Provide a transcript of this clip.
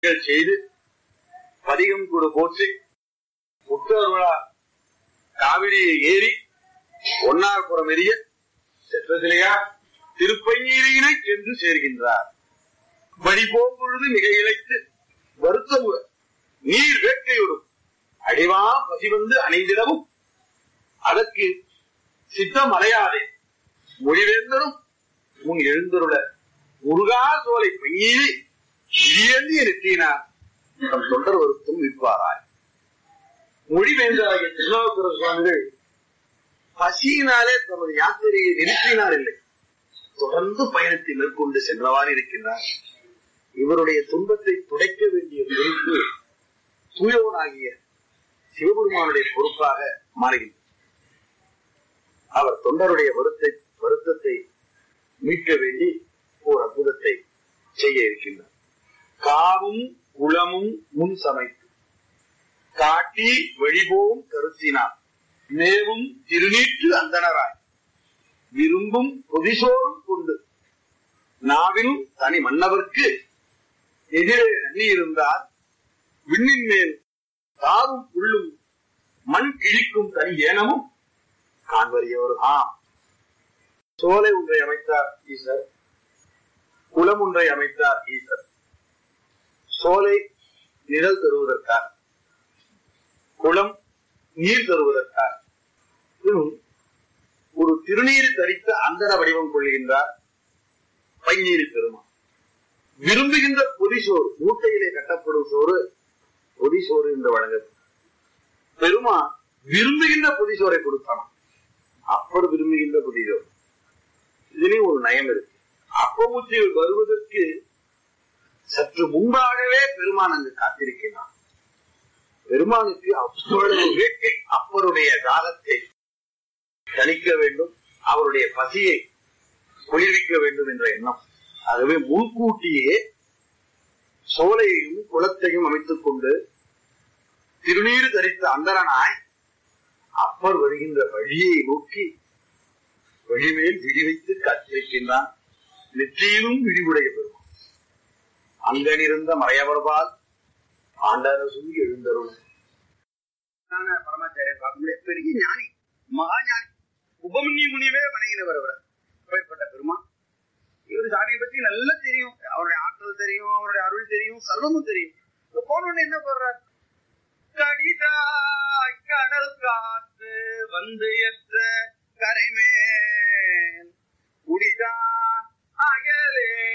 செய்து பதிகம் கூட போற்றி முற்றோர்களா காவிரியை ஏறி ஒன்னார்புறம் எரிய செற்றசிலையா திருப்பஞ்சீரியினை சென்று சேர்கின்றார் வழி போம்பொழுது மிக இழைத்து வருத்தம் நீர் வேட்கையோடும் அடிவா பசி வந்து அணைந்திடவும் அதற்கு சித்தம் அலையாதே மொழிவேந்தரும் முன் எழுந்தருள முருகா சோலை பையீரி இடியேந்தி நிறுத்தினார் தம் தொண்டர் வருத்தம் விற்பாராய் மொழிவேந்தராகிய திருநாவுக்கர சுவாமிகள் பசியினாலே தமது யாத்திரையை நிறுத்தினார் இல்லை தொடர்ந்து பயணத்தை மேற்கொண்டு சென்றவாறு இருக்கின்றார் இவருடைய துன்பத்தை துடைக்க வேண்டிய பொறுப்பு தூயவனாகிய சிவபெருமானுடைய பொறுப்பாக மாறுகின்றது அவர் தொண்டருடைய வருத்தை வருத்தத்தை மீட்க வேண்டி ஓர் அற்புதத்தை செய்ய இருக்கின்றார் காவும் குளமும் முன் சமைத்து காட்டி வெளிபோவும் கருத்தினார் மேவும் திருநீற்று அந்தனராய் விரும்பும் பொதிசோறும் கொண்டு நாவிலும் தனி மன்னவர்க்கு எதிரே அண்ணி இருந்தார் விண்ணின் மேல் தாரும் புள்ளும் மண் கிழிக்கும் தனி ஏனமும் காண்பறியவர் ஆம் சோலை ஒன்றை அமைத்தார் ஈசர் குளம் ஒன்றை அமைத்தார் ஈசர் சோலை நிழல் தருவதற்காக குளம் நீர் தருவதற்காக இன்னும் ஒரு திருநீர் தரித்த அந்தர வடிவம் கொள்கின்றார் பைநீரி பெருமா விரும்புகின்ற பொதிசோறு மூட்டையிலே கட்டப்படும் சோறு பொதிசோறு என்று வழங்கப்படும் பெருமா விரும்புகின்ற பொதிசோரை கொடுத்தானாம் அப்பர் விரும்புகின்ற பொதிசோறு இதுலயும் ஒரு நயம் இருக்கு அப்பமூச்சிகள் வருவதற்கு சற்று முன்பாகவே பெருமான் அங்கு காத்திருக்கிறான் பெருமானுக்கு அப்பொழுது வேட்கை அப்பருடைய தாகத்தை தணிக்க வேண்டும் அவருடைய பசியை குளிர்விக்க வேண்டும் என்ற எண்ணம் ஆகவே முன்கூட்டியே சோலையையும் குளத்தையும் அமைத்துக் கொண்டு திருநீர் தரித்த அந்தரனாய் அப்பர் வருகின்ற வழியை நோக்கி வழிமேல் விழி வைத்து காத்திருக்கின்றான் நெற்றியிலும் விழிவுடைய பெருமான் அங்கனிருந்த மறையவர்பால் ஆண்டரசும் எழுந்தருள் பரமாச்சாரியர் பார்க்க முடியாது பெரிய ஞானி மகா ஞானி உபமன்யு முனிவே வணங்கினவர் அவர் அப்பேற்பட்ட பெருமான் இவர் சாமியை பத்தி நல்லா தெரியும் அவருடைய ஆற்றல் தெரியும் அவருடைய அருள் தெரியும் சர்வமும் தெரியும் இப்ப போன உடனே என்ன போடுறார் கடிதாய் கடல் காத்து வந்து எற்ற கரைமேல் குடிதான் அயலே